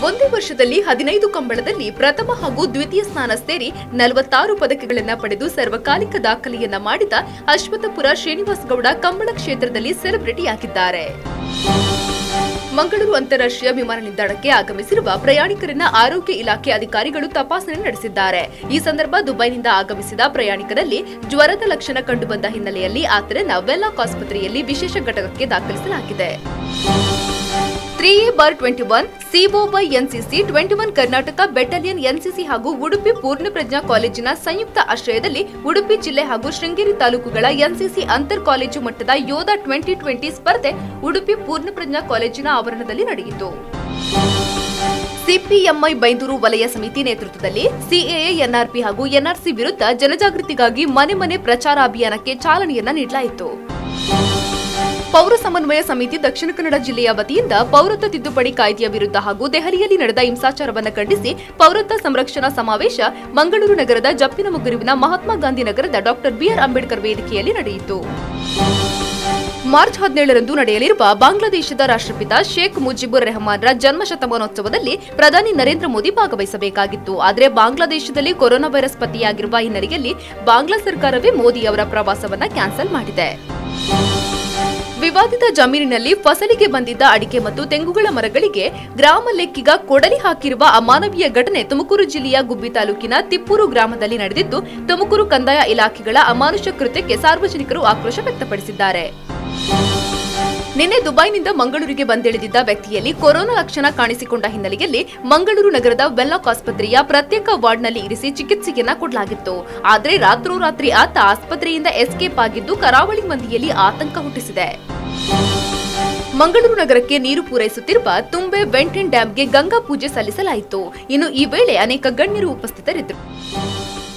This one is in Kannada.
ಒಂದೇ ವರ್ಷದಲ್ಲಿ ಹದಿನೈದು ಕಂಬಳದಲ್ಲಿ ಪ್ರಥಮ ಹಾಗೂ ದ್ವಿತೀಯ ಸ್ಥಾನ ಸೇರಿ ನಲವತ್ತಾರು ಪದಕಗಳನ್ನು ಪಡೆದು ಸರ್ವಕಾಲಿಕ ದಾಖಲೆಯನ್ನ ಮಾಡಿದ ಅಶ್ವತ್ಥಪುರ ಶ್ರೀನಿವಾಸ ಗೌಡ ಕಂಬಳ ಕ್ಷೇತ್ರದಲ್ಲಿ ಸೆಲೆಬ್ರಿಟಿಯಾಗಿದ್ದಾರೆ ಮಂಗಳೂರು ಅಂತಾರಾಷ್ಟ್ರೀಯ ವಿಮಾನ ನಿಲ್ದಾಣಕ್ಕೆ ಆಗಮಿಸಿರುವ ಪ್ರಯಾಣಿಕರನ್ನ ಆರೋಗ್ಯ ಇಲಾಖೆ ಅಧಿಕಾರಿಗಳು ತಪಾಸಣೆ ನಡೆಸಿದ್ದಾರೆ ಈ ಸಂದರ್ಭ ದುಬೈನಿಂದ ಆಗಮಿಸಿದ ಪ್ರಯಾಣಿಕರಲ್ಲಿ ಜ್ವರದ ಲಕ್ಷಣ ಕಂಡುಬಂದ ಹಿನ್ನೆಲೆಯಲ್ಲಿ ಆತನನ್ನ ವೆಲ್ಲಾಕ್ ಆಸ್ಪತ್ರೆಯಲ್ಲಿ ವಿಶೇಷ ಘಟಕಕ್ಕೆ ದಾಖಲಿಸಲಾಗಿದೆ three A bar twenty one COY NCC twenty one Karnataka battalion NCC ಹಾಗೂ ಉಡುಪಿ ಪೂರ್ಣಪ್ರಜ್ಞಾ ಕಾಲೇಜಿನ ಸಂಯುಕ್ತ ಆಶ್ರಯದಲ್ಲಿ ಉಡುಪಿ ಜಿಲ್ಲೆ ಹಾಗೂ ಶೃಂಗೇರಿ ತಾಲೂಕುಗಳ ಎನ್ಸಿಸಿ ಅಂತರ್ ಕಾಲೇಜು ಮಟ್ಟದ ಯೋಧ ಟ್ವೆಂಟಿ ಟ್ವೆಂಟಿ ಸ್ಪರ್ಧೆ ಉಡುಪಿ ಪೂರ್ಣಪ್ರಜ್ಞಾ ಕಾಲೇಜಿನ ಆವರಣದಲ್ಲಿ ನಡೆಯಿತು ಸಿಪಿಎಂಐ ಬೈಂದೂರು ವಲಯ ಸಮಿತಿ ನೇತೃತ್ವದಲ್ಲಿ ಸಿಎಎ ಎನ್ಆರ್ಪಿ ಹಾಗೂ ಎನ್ಆರ್ಸಿ ವಿರುದ್ಧ ಜನಜಾಗೃತಿಗಾಗಿ ಮನೆ ಮನೆ ಪ್ರಚಾರ ಅಭಿಯಾನಕ್ಕೆ ಚಾಲನೆಯನ್ನ ನೀಡಲಾಯಿತು ಪೌರ ಸಮನ್ವಯ ಸಮಿತಿ ದಕ್ಷಿಣ ಕನ್ನಡ ಜಿಲ್ಲೆಯ ವತಿಯಿಂದ ಪೌರತ್ವ ತಿದ್ದುಪಡಿ ಕಾಯ್ದೆಯ ವಿರುದ್ಧ ಹಾಗೂ ದೆಹಲಿಯಲ್ಲಿ ನಡೆದ ಹಿಂಸಾಚಾರವನ್ನು ಖಂಡಿಸಿ ಪೌರತ್ವ ಸಂರಕ್ಷಣಾ ಸಮಾವೇಶ ಮಂಗಳೂರು ನಗರದ ಜಪ್ಪಿನಮುಗುರುವಿನ ಮಹಾತ್ಮ ಗಾಂಧಿ ನಗರದ ಡಾಕ್ಟರ್ ಬಿಆರ್ ಅಂಬೇಡ್ಕರ್ ವೇದಿಕೆಯಲ್ಲಿ ನಡೆಯಿತು ಮಾರ್ಚ್ ಹದಿನೇಳರಂದು ನಡೆಯಲಿರುವ ಬಾಂಗ್ಲಾದೇಶದ ರಾಷ್ಟ್ರಪಿತ ಶೇಖ್ ಮುಜಿಬುರ್ ರೆಹಮಾನ್ರ ಜನ್ಮ ಶತಮಾನೋತ್ಸವದಲ್ಲಿ ಪ್ರಧಾನಿ ನರೇಂದ್ರ ಮೋದಿ ಭಾಗವಹಿಸಬೇಕಾಗಿತ್ತು ಆದರೆ ಬಾಂಗ್ಲಾದೇಶದಲ್ಲಿ ಕೊರೋನಾ ವೈರಸ್ ಪತ್ತೆಯಾಗಿರುವ ಹಿನ್ನೆಲೆಯಲ್ಲಿ ಬಾಂಗ್ಲಾ ಸರ್ಕಾರವೇ ಮೋದಿ ಅವರ ಪ್ರವಾಸವನ್ನ ಕ್ಯಾನ್ಸಲ್ ಮಾಡಿದೆ ವಿವಾದಿತ ಜಮೀನಿನಲ್ಲಿ ಫಸಲಿಗೆ ಬಂದಿದ್ದ ಅಡಿಕೆ ಮತ್ತು ತೆಂಗುಗಳ ಮರಗಳಿಗೆ ಗ್ರಾಮ ಲೆಕ್ಕಿಗ ಕೊಡಲಿ ಹಾಕಿರುವ ಅಮಾನವೀಯ ಘಟನೆ ತುಮಕೂರು ಜಿಲ್ಲೆಯ ಗುಬ್ಬಿ ತಾಲೂಕಿನ ತಿಪ್ಪೂರು ಗ್ರಾಮದಲ್ಲಿ ನಡೆದಿದ್ದು ತುಮಕೂರು ಕಂದಾಯ ಇಲಾಖೆಗಳ ಅಮಾನುಷ ಕೃತ್ಯಕ್ಕೆ ಸಾರ್ವಜನಿಕರು ಆಕ್ರೋಶ ವ್ಯಕ್ತಪಡಿಸಿದ್ದಾರೆ ನಿನ್ನೆ ದುಬೈನಿಂದ ಮಂಗಳೂರಿಗೆ ಬಂದಿಳಿದಿದ್ದ ವ್ಯಕ್ತಿಯಲ್ಲಿ ಕೊರೋನಾ ಲಕ್ಷಣ ಕಾಣಿಸಿಕೊಂಡ ಹಿನ್ನೆಲೆಯಲ್ಲಿ ಮಂಗಳೂರು ನಗರದ ವೆಲ್ಲಾಕ್ ಆಸ್ಪತ್ರೆಯ ಪ್ರತ್ಯೇಕ ವಾರ್ಡ್ನಲ್ಲಿ ಇರಿಸಿ ಚಿಕಿತ್ಸೆಯನ್ನ ಕೊಡಲಾಗಿತ್ತು ಆದರೆ ರಾತ್ರೋರಾತ್ರಿ ಆತ ಆಸ್ಪತ್ರೆಯಿಂದ ಎಸ್ಕೇಪ್ ಆಗಿದ್ದು ಕರಾವಳಿ ಮಂದಿಯಲ್ಲಿ ಆತಂಕ ಹುಟ್ಟಿಸಿದೆ ಮಂಗಳೂರು ನಗರಕ್ಕೆ ನೀರು ಪೂರೈಸುತ್ತಿರುವ ತುಂಬೆ ವೆಂಟನ್ ಡ್ಯಾಂಗೆ ಗಂಗಾ ಪೂಜೆ ಸಲ್ಲಿಸಲಾಯಿತು ಇನ್ನು ಈ ವೇಳೆ ಅನೇಕ ಗಣ್ಯರು ಉಪಸ್ಥಿತರಿದ್ದರು